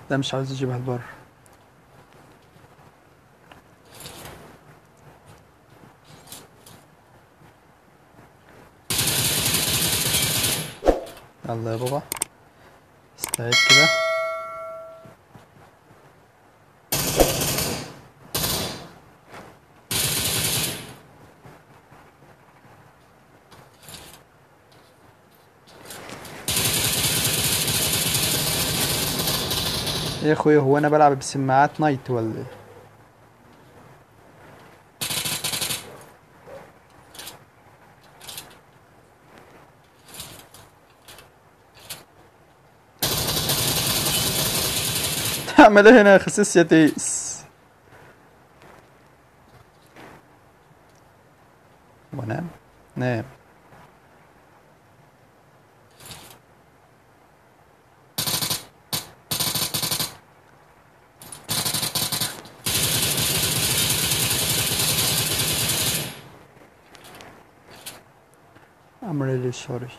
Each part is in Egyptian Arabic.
لا مش عاوز اجيبها لبره يلا يا بابا استعد كده يا اخويا هو انا بلعب بسماعات نايت ولا ايه تعمل ايه هنا يا خسيس يا تيس ونام نام I'm really sorry.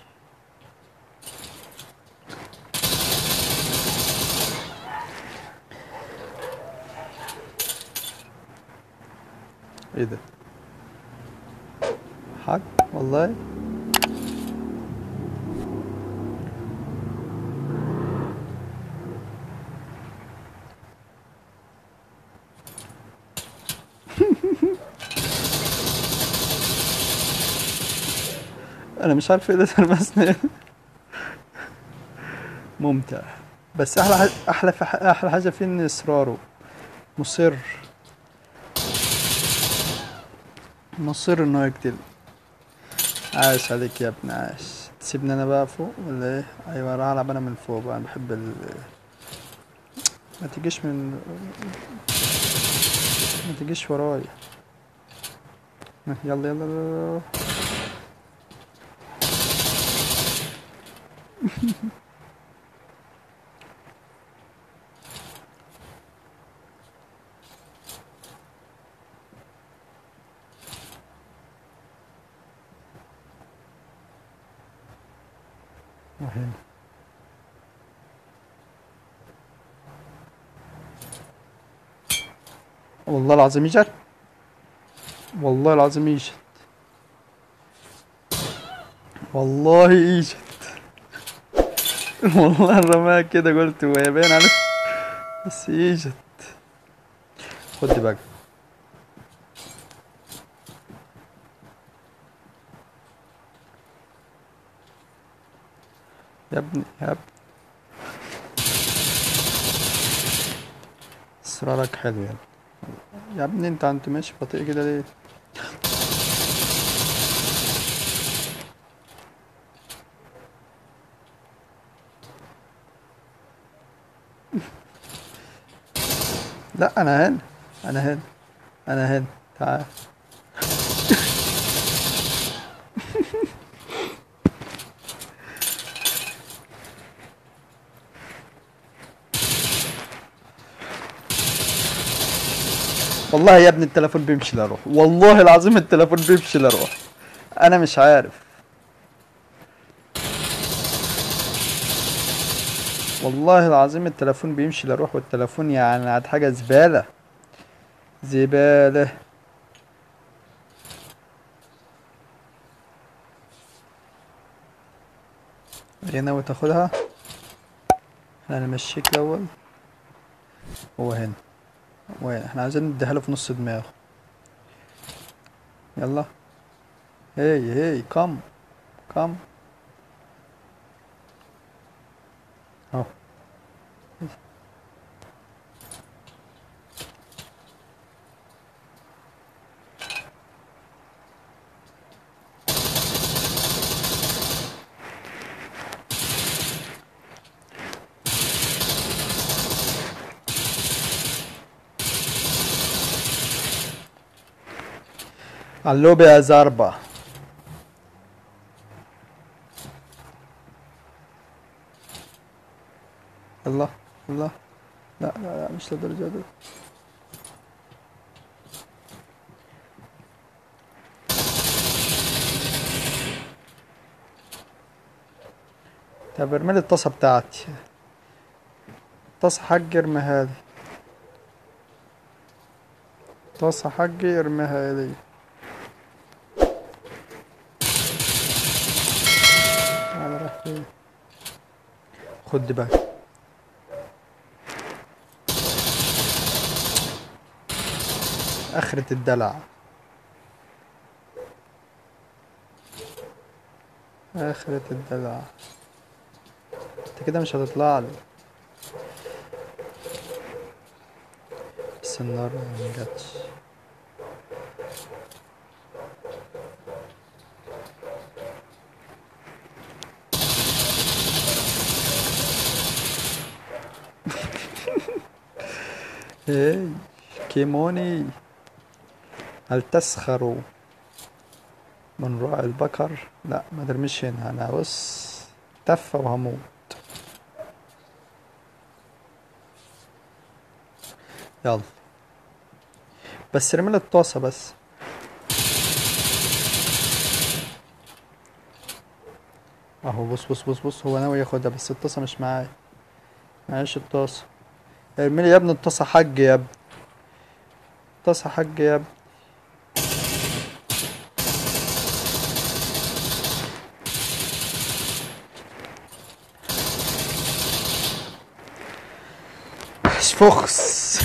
ايه ده؟ حق والله انا مش عارف ايه ده تلمسني ممتع بس احلى ح- احلى في ح- احلى حاجه فيه ان اصراره مصر مصر انه يقتل عاش عليك يا ابن عاش تسيبني انا بقى فوق ولا ايه ايوه راح العب انا من فوق بقى انا بحب ال ما تجيش من ما تجيش ورايا يلا يلا يلا وهنا والله العظيم يجت والله العظيم يجت والله يجت والله رماها كده قلت هو يبان عليه بس يجت خد دي بقى يا ابني يا ابني اصرارك حلو يا ابني يا ابني انت انت ماشي بطيء كده ليه لا انا هنا انا هنا انا هنا تعال والله يا ابني التليفون بيمشي لاروح والله العظيم التليفون بيمشي لاروح انا مش عارف والله العظيم التليفون بيمشي لاروح والتليفون يعني عاد حاجة زبالة زبالة هي ناوي تاخدها احنا نمشيك الاول هو هنا وين احنا عايزين نديها له في نص دماغه يلا هي هي كم كم اهو اللوبي يا زربة الله الله لا لا لا مش للدرجة دي طب ارمي لي الطاسة بتاعتي طاسة حقي ارميها لي طاسة حقي ارميها لي تعال راح فين خد دي بقى اخرة الدلع اخرة الدلع انت كده مش هتطلع لي بس النار ما جاتش هاي كيموني هل تسخر من رعي البقر لا ما ترميش هنا انا بص تفة وهموت يلا بس ارمي لي الطاسة بس اهو بص بص بص بص هو ناوي ياخدها بس الطاسة مش معايا معيش الطاسة ارمي لي يا ابني الطاسة حج يا ابني الطاسة حج يا ابني فخس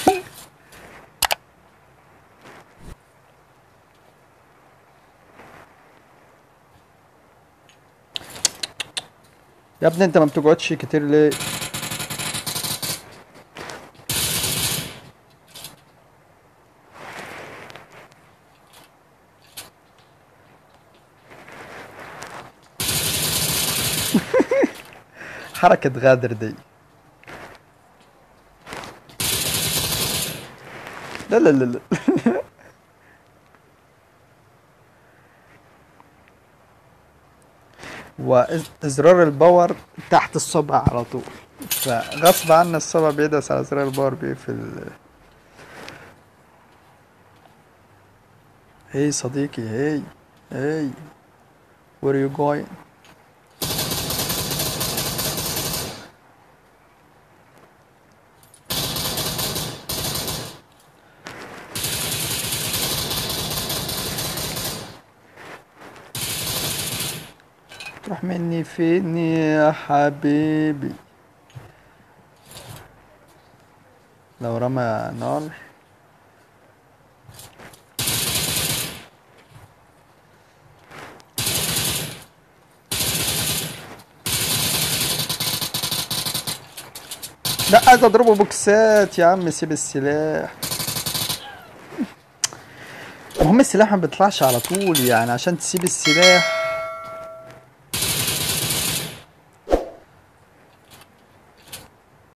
يا ابني انت ما بتقعدش كتير ليه حركة غادر دي لا لا لا لا وازرار الباور تحت الصبع على طول فغصب عنا الصبع بيدوس على زرار الباور بيقفل هي صديقي هي هي where you going تروح مني فين يا حبيبي لو رمى نار لا عايز اضربه بوكسات يا عم سيب السلاح المهم السلاح ما بيطلعش على طول يعني عشان تسيب السلاح